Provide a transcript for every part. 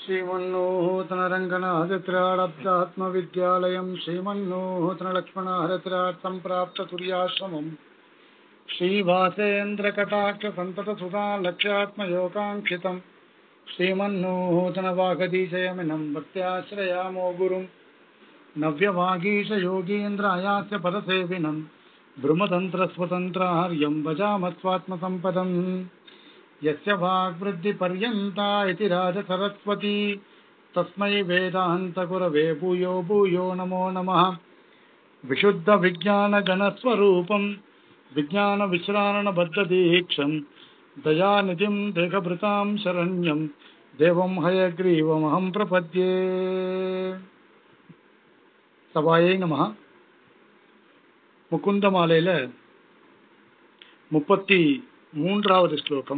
श्रीमन्नूतनरङ्गनाथत्राडब्दात्मविद्यालयम् श्रीमन्नूतनलक्ष्मणहरत्रात् सम्प्राप्ततुर्याश्रमम् श्रीवासेन्द्रकटाक्षसन्ततसुधा लक्ष्यात्मयोगाङ्क्षितम् श्रीमन्नूतनवागदीशयमिनम् भक्त्याश्रयामो गुरुम् नव्यवागीशयोगीन्द्रायास्य पदसेविनम् ब्रह्मतन्त्रस्वतन्त्रार्यम् भजामस्वात्मसम्पदम् यस्य वाग्वृद्धिपर्यन्ता इति राजसरस्वती तस्मै वेदान्तगुरवे भूयो भूयो नमो नमः विशुद्धविज्ञानगणस्वरूपम् विज्ञानविश्रारणबद्धदीक्षम् दयानिधिम् देहभृताम् शरण्यम् देवम् हयग्रीवमहम् प्रपद्ये சபாயை நம முகுந்த மாலையில முப்பத்தி மூன்றாவது ஸ்லோகம்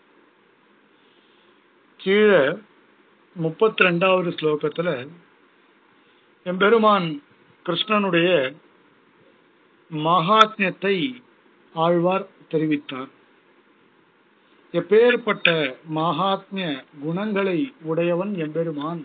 கீழே முப்பத்தி ரெண்டாவது ஸ்லோகத்துல எம்பெருமான் கிருஷ்ணனுடைய மகாத்மியத்தை ஆழ்வார் தெரிவித்தார் எப்பேற்பட்ட மகாத்மிய குணங்களை உடையவன் எம்பெருமான்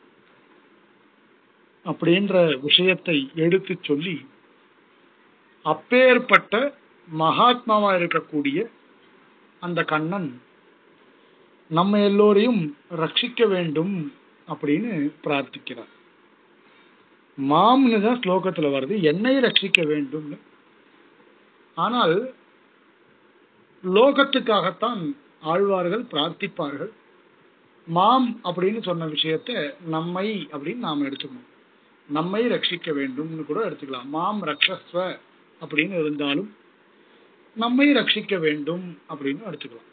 அப்படின்ற விஷயத்தை எடுத்து சொல்லி அப்பேற்பட்ட மகாத்மாவா இருக்கக்கூடிய அந்த கண்ணன் நம்ம எல்லோரையும் ரட்சிக்க வேண்டும் அப்படின்னு பிரார்த்திக்கிறார் மாம்னு தான் ஸ்லோகத்துல வருது என்னை ரட்சிக்க வேண்டும்னு ஆனால் லோகத்துக்காகத்தான் ஆழ்வார்கள் பிரார்த்திப்பார்கள் மாம் அப்படின்னு சொன்ன விஷயத்த நம்மை அப்படின்னு நாம் எடுத்துக்கணும் நம்மை ரட்சிக்க வேண்டும்னு கூட எடுத்துக்கலாம் மாம் ரக்ஷஸ்வ அப்படின்னு இருந்தாலும் நம்மை ரட்சிக்க வேண்டும் அப்படின்னு எடுத்துக்கலாம்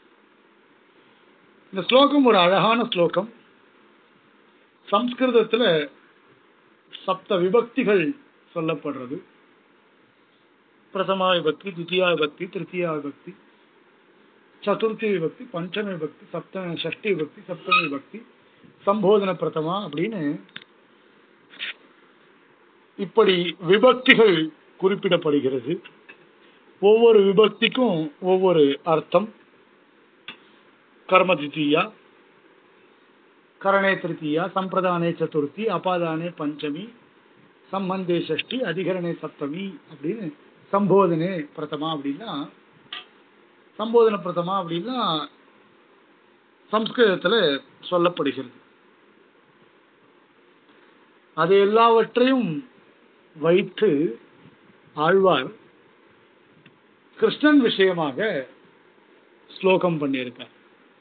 இந்த ஸ்லோகம் ஒரு அழகான ஸ்லோகம் சம்ஸ்கிருதத்துல சப்த விபக்திகள் சொல்லப்படுறது பிரதமா விபக்தி தித்தியா விபக்தி திருத்தியா விபக்தி சதுர்த்தி விபக்தி பஞ்சமி விபக்தி சப்த ஷஷ்டி விபக்தி சப்தமி விபக்தி சம்போதன பிரதமா அப்படின்னு இப்படி விபக்திகள் குறிப்பிடப்படுகிறது ஒவ்வொரு விபக்திக்கும் ஒவ்வொரு அர்த்தம் கர்ம தித்தியா கரணே திருத்தியா சம்பிரதானே சதுர்த்தி அபாதானே பஞ்சமி சம்பந்தே சஷ்டி அதிகரணே சப்தமி அப்படின்னு சம்போதனே பிரதமா அப்படின்னா சம்போதன பிரதமா அப்படின்னா சம்ஸ்கிருதத்துல சொல்லப்படுகிறது அது எல்லாவற்றையும் வைத்து ஆழ்வார் கிருஷ்ணன் விஷயமாக ஸ்லோகம் பண்ணியிருக்கார்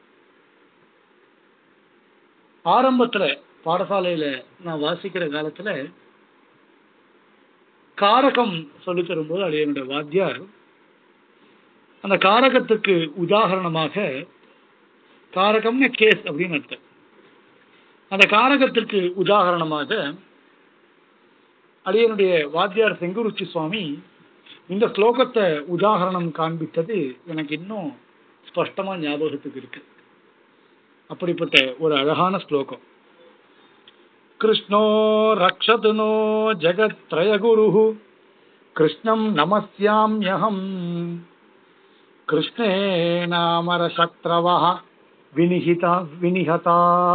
ஆரம்பத்துல பாடசாலையில நான் வாசிக்கிற காலத்துல காரகம் சொல்லி தரும்போது அது என்னுடைய வாத்தியார் அந்த காரகத்துக்கு உதாரணமாக காரகம்னு கேஸ் அப்படின்னு அர்த்தம் அந்த காரகத்திற்கு உதாரணமாக அடியனுடைய வாத்தியார் செங்குருச்சி சுவாமி இந்த ஸ்லோகத்தை உதாரணம் காண்பித்தது எனக்கு இன்னும் ஸ்பஷ்டமா ஞாபகத்துக்கு இருக்கு அப்படிப்பட்ட ஒரு அழகான ஸ்லோகம் கிருஷ்ணோ ரக்ஷது நோ ஜகத்ரயகுரு கிருஷ்ணம் நமஸ்யாம்யகம் கிருஷ்ணே நாமர சத்ரவ வினிஹிதா வினிஹதா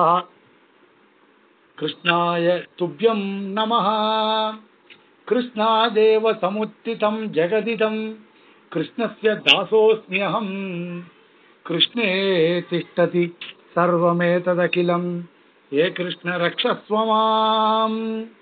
कृष्णाय तुभ्यं नमः कृष्णादेव समुत्थितं जगदिदं कृष्णस्य दासोऽस्म्यहम् कृष्णे तिष्ठति सर्वमेतदखिलं हे कृष्ण रक्षस्व மாம்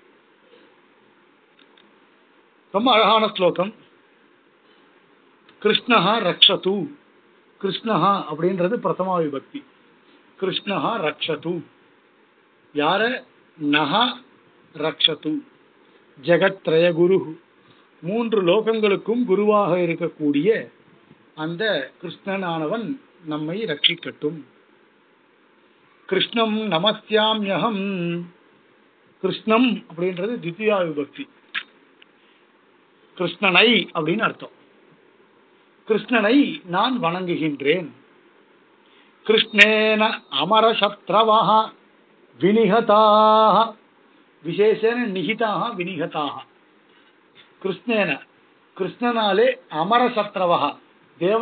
ரொம்ப அழகான ஸ்லோகம் கிருஷ்ணஹா ரக்ஷது கிருஷ்ணஹா அப்படின்றது பிரதமா விபக்தி கிருஷ்ணஹா ரக்ஷது யார நக ரக்ஷது ஜெகத்ரய குரு மூன்று லோகங்களுக்கும் குருவாக இருக்கக்கூடிய அந்த கிருஷ்ணனானவன் நம்மை ரட்சிக்கட்டும் கிருஷ்ணம் நமஸ்யாம்யகம் கிருஷ்ணம் அப்படின்றது தித்தியா விபக்தி கிருஷ்ணனை அப்படின்னு அர்த்தம் கிருஷ்ணனை நான் வணங்குகின்றேன் கிருஷ்ணேன அமர சத்ரவஹ வினிகதாக விசேஷன நிகிதாக வினிகதாக கிருஷ்ணேன கிருஷ்ணனாலே அமர சத்ரவகா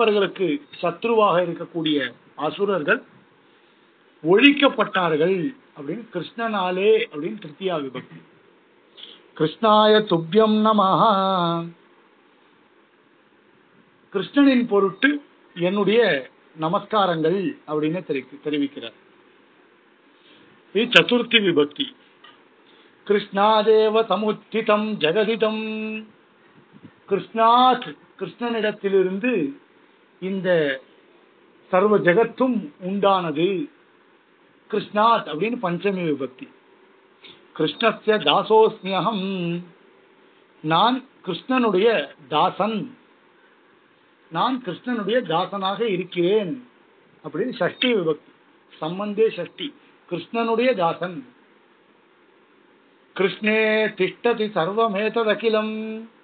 தேவர்களுக்கு சத்ருவாக இருக்கக்கூடிய அசுரர்கள் ஒழிக்கப்பட்டார்கள் அப்படின்னு கிருஷ்ணனாலே அப்படின்னு திருத்தியா விபக்தி கிருஷ்ணாய துப்பியம் நமஹ கிருஷ்ணனின் பொருட்டு என்னுடைய நமஸ்காரங்கள் அப்படின்னு தெரி- தெரிவிக்கிறார் இது சதுர்த்தி விபக்தி கிருஷ்ணாதேவ சமுத்திதம் ஜெகதிதம் கிருஷ்ணாத் கிருஷ்ணனிடத்திலிருந்து இந்த சர்வ ஜெகத்தும் உண்டானது கிருஷ்ணாத் அப்படின்னு பஞ்சமி விபக்தி கிருஷ்ணஸ்ய தாசோஸ்மியகம் நான் கிருஷ்ணனுடைய தாசன் நான் கிருஷ்ணனுடைய தாசனாக இருக்கிறேன் அப்படின்னு ஷஷ்டி விபக்தி சம்பந்தே ஷஷ்டி கிருஷ்ணனுடைய தாசன் கிருஷ்ணே திஷ்டதி சர்வமேததகிலம்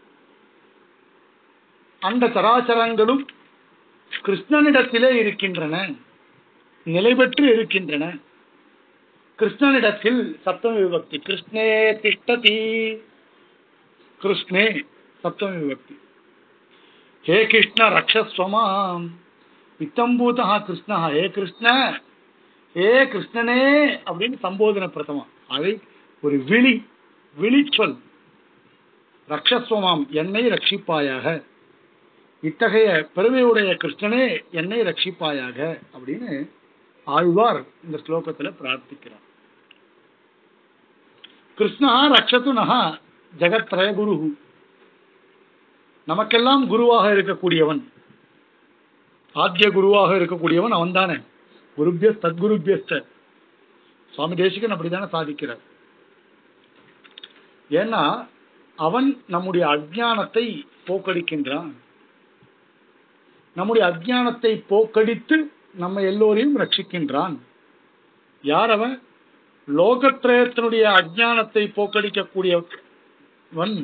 அந்த சராச்சரங்களும் கிருஷ்ணனிடத்திலே இருக்கின்றன நிலை பெற்று இருக்கின்றன கிருஷ்ணனிடத்தில் சப்தமி விபக்தி கிருஷ்ணே திஷ்டதி கிருஷ்ணே சப்தமி விபக்தி ஹே கிருஷ்ண ரக்ஷஸ்வமாம் வித்தம்பூதா கிருஷ்ணா ஹே கிருஷ்ண ஹே கிருஷ்ணனே அப்படின்னு சம்போதன பிரதமம் அதை ஒரு விழி விழிச்சொல் ரக்ஷஸ்வமாம் என்னை ரட்சிப்பாயாக இத்தகைய பெருமையுடைய கிருஷ்ணனே என்னை ரட்சிப்பாயாக அப்படின்னு ஆழ்வார் இந்த ஸ்லோகத்துல பிரார்த்திக்கிறார் கிருஷ்ணா ரக்ஷத்து நகா ஜெகத்ரய குரு நமக்கெல்லாம் குருவாக இருக்கக்கூடியவன் ஆத்திய குருவாக இருக்கக்கூடியவன் அவன் தானே குருபிய தத்குருபியஸ்த சுவாமி தேசிகன் அப்படித்தானே சாதிக்கிறார் ஏன்னா அவன் நம்முடைய அஜ்ஞானத்தை போக்கடிக்கின்றான் நம்முடைய அஜ்ஞானத்தை போக்கடித்து நம்ம எல்லோரையும் ரட்சிக்கின்றான் யார் அவன் லோகத்ரயத்தினுடைய அஜ்ஞானத்தை போக்கடிக்கக்கூடியவன்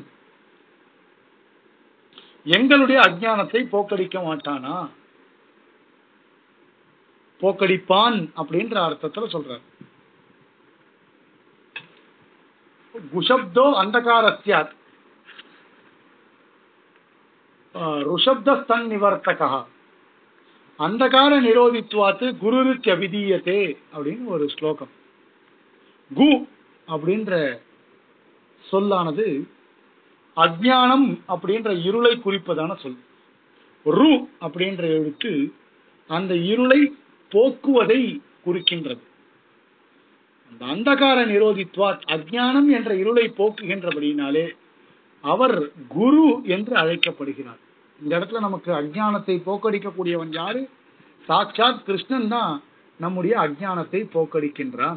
எங்களுடைய அஜ்ஞானத்தை போக்கடிக்க மாட்டானா போக்கடிப்பான் அப்படின்ற அர்த்தத்துல சொல்றார் குஷப்தோ அந்தகாரஸ்யாத் ருஷப்தஸ்தன் நிவர்த்தகா அந்தகார நிரோதித்வாத்து குருருக்கு அபிதீயத்தே அப்படின்னு ஒரு ஸ்லோகம் கு அப்படின்ற சொல்லானது அஜ்ஞானம் அப்படின்ற இருளை குறிப்பதான சொல் ரு அப்படின்ற எழுத்து அந்த இருளை போக்குவதை குறிக்கின்றது அந்த அந்தகார நிரோதித்வாத் அஜ்ஞானம் என்ற இருளை போக்குகின்றபடியினாலே அவர் குரு என்று அழைக்கப்படுகிறார் இந்த இடத்துல நமக்கு அஜ்ஞானத்தை போக்கடிக்கக்கூடியவன் யாரு சாட்சாத் கிருஷ்ணன் தான் நம்முடைய அஜ்ஞானத்தை போக்கடிக்கின்றான்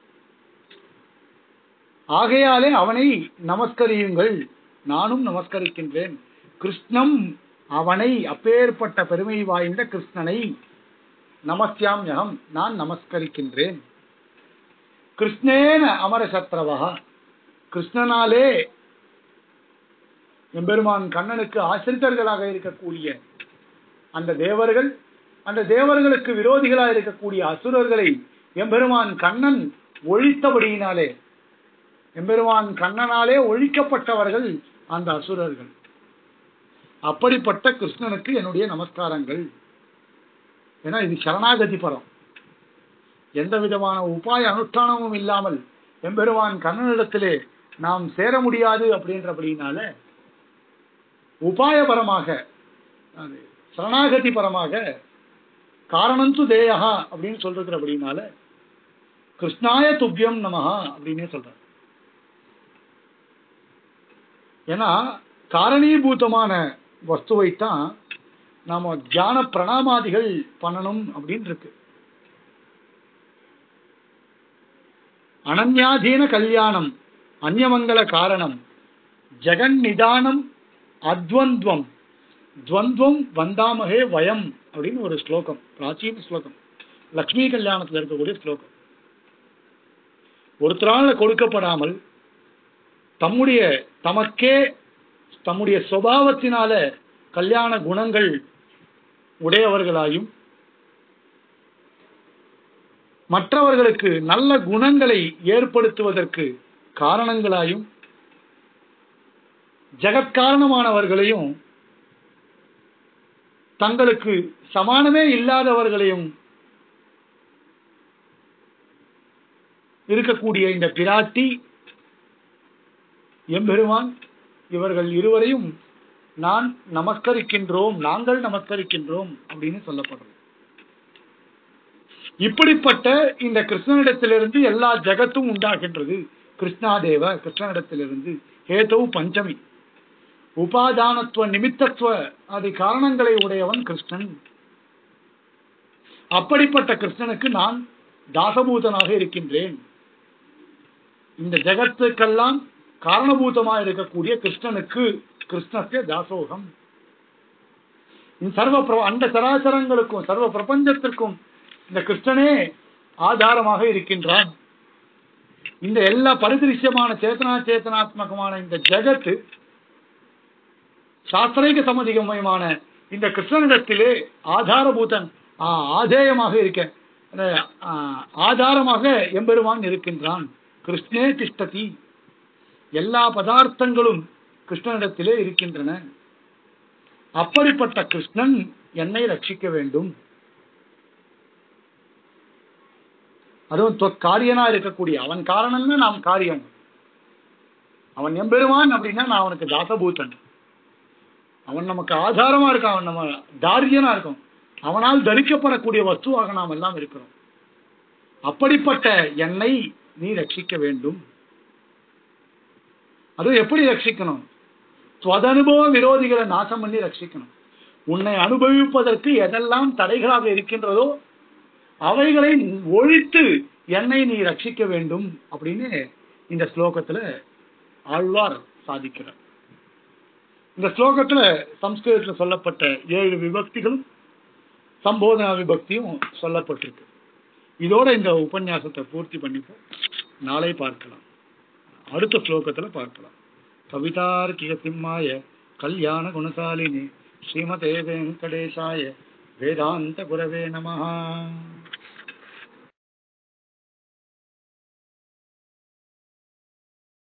ஆகையாலே அவனை நமஸ்கரியுங்கள் நானும் நமஸ்கரிக்கின்றேன் கிருஷ்ணம் அவனை அப்பேற்பட்ட பெருமை வாய்ந்த கிருஷ்ணனை நமஸ்யாம்யகம் நான் நமஸ்கரிக்கின்றேன் கிருஷ்ணேன அமரசத்ரவா கிருஷ்ணனாலே எம்பெருமான் கண்ணனுக்கு ஆசிரித்தர்களாக இருக்கக்கூடிய அந்த தேவர்கள் அந்த தேவர்களுக்கு விரோதிகளாக இருக்கக்கூடிய அசுரர்களை எம்பெருமான் கண்ணன் ஒழித்தபடியினாலே எம்பெருமான் கண்ணனாலே ஒழிக்கப்பட்டவர்கள் அந்த அசுரர்கள் அப்படிப்பட்ட கிருஷ்ணனுக்கு என்னுடைய நமஸ்காரங்கள் ஏன்னா இது சரணாகதி பரம் எந்த விதமான உபாய அனுஷ்டானமும் இல்லாமல் எம்பெருமான் கண்ணனிடத்திலே நாம் சேர முடியாது அப்படின்றபடினால உபாயபரமாக அது சரணாகதி பரமாக காரணந்து தேயகா அப்படின்னு சொல்றதுபடினால கிருஷ்ணாய துப்பியம் நமஹா அப்படின்னே சொல்றார் ஏன்னா காரணீபூதமான வஸ்துவைத்தான் நாம தியான பிரணாமாதிகள் பண்ணணும் அப்படின்னு இருக்கு அனன்யாதீன கல்யாணம் அந்யமங்கல காரணம் ஜெகன் நிதானம் அத்வந்த்வம் துவந்த்வம் வந்தாமகே வயம் அப்படின்னு ஒரு ஸ்லோகம் பிராச்சீன ஸ்லோகம் லக்ஷ்மி கல்யாணத்துல இருக்கக்கூடிய ஸ்லோகம் ஒருத்தரால கொடுக்கப்படாமல் தம்முடைய தமக்கே தம்முடைய சுபாவத்தினால கல்யாண குணங்கள் உடையவர்களாயும் மற்றவர்களுக்கு நல்ல குணங்களை ஏற்படுத்துவதற்கு காரணங்களாயும் ஜெகத்காரணமானவர்களையும் தங்களுக்கு சமானமே இல்லாதவர்களையும் இருக்கக்கூடிய இந்த பிராட்டி எம்பெருமான் இவர்கள் இருவரையும் நான் நமஸ்கரிக்கின்றோம் நாங்கள் நமஸ்கரிக்கின்றோம் அப்படின்னு சொல்லப்படுறது இப்படிப்பட்ட இந்த கிருஷ்ணனிடத்திலிருந்து எல்லா ஜெகத்தும் உண்டாகின்றது கிருஷ்ணாதேவ கிருஷ்ணனிடத்திலிருந்து ஹேதவு பஞ்சமி உபாதானத்துவ நிமித்தத்துவ அது காரணங்களை உடையவன் கிருஷ்ணன் அப்படிப்பட்ட கிருஷ்ணனுக்கு நான் தாசபூதனாக இருக்கின்றேன் இந்த ஜெகத்துக்கெல்லாம் காரணபூதமாக இருக்கக்கூடிய கிருஷ்ணனுக்கு கிருஷ்ணத்திய தாசோகம் இந்த சர்வ பிர- அண்ட சராசரங்களுக்கும் சர்வ பிரபஞ்சத்திற்கும் இந்த கிருஷ்ணனே ஆதாரமாக இருக்கின்றான் இந்த எல்லா பரிதிருஷ்யமான சேத்தனா சேத்தனாத்மகமான இந்த ஜெகத்து சாஸ்திரைக சம்மதிகமயமான இந்த கிருஷ்ணனிடத்திலே ஆதாரபூதன் ஆ, ஆதேயமாக இருக்க அந்த, ஆ, ஆதாரமாக எம்பெருமான் இருக்கின்றான் கிருஷ்ணே திஷ்டதி எல்லா பதார்த்தங்களும் கிருஷ்ணனிடத்திலே இருக்கின்றன அப்படிப்பட்ட கிருஷ்ணன் என்னை ரட்சிக்க வேண்டும் அதுவும் தொ- காரியனா இருக்கக்கூடிய அவன் காரணம்னா நாம் காரியம் அவன் எம்பெருமான் அப்படின்னா நான் அவனுக்கு தாசபூத்தன் அவன் நமக்கு ஆதாரமா இருக்கான் அவன் நம்ம தாரியனா இருக்கும் அவனால் தரிக்கப்படக்கூடிய வஸ்துவாக நாம் எல்லாம் இருக்கிறோம் அப்படிப்பட்ட என்னை நீ ரட்சிக்க வேண்டும் அது எப்படி ரட்சிக்கணும் ஸ்வதனுபவ விரோதிகளை நாசம் பண்ணி ரட்சிக்கணும் உன்னை அனுபவிப்பதற்கு எதெல்லாம் தடைகளாக இருக்கின்றதோ அவைகளை ஒழித்து என்னை நீ ரட்சிக்க வேண்டும் அப்படின்னு இந்த ஸ்லோகத்துல ஆழ்வார் சாதிக்கிறார் இந்த ஸ்லோகத்துல சம்ஸ்கிருதத்துல சொல்லப்பட்ட ஏழு விபக்திகளும் சம்போதனா விபக்தியும் சொல்லப்பட்டிருக்கு இதோட இந்த உபன்யாசத்தை பூர்த்தி பண்ணிப்போம் நாளை பார்க்கலாம் அடுத்த ஸ்லோகத்துல பார்க்கலாம் கவிதார்க்கிய சிம்மாய கல்யாண குணசாலினி ஸ்ரீமதே வெங்கடேசாய வேதாந்த குரவே நமஹா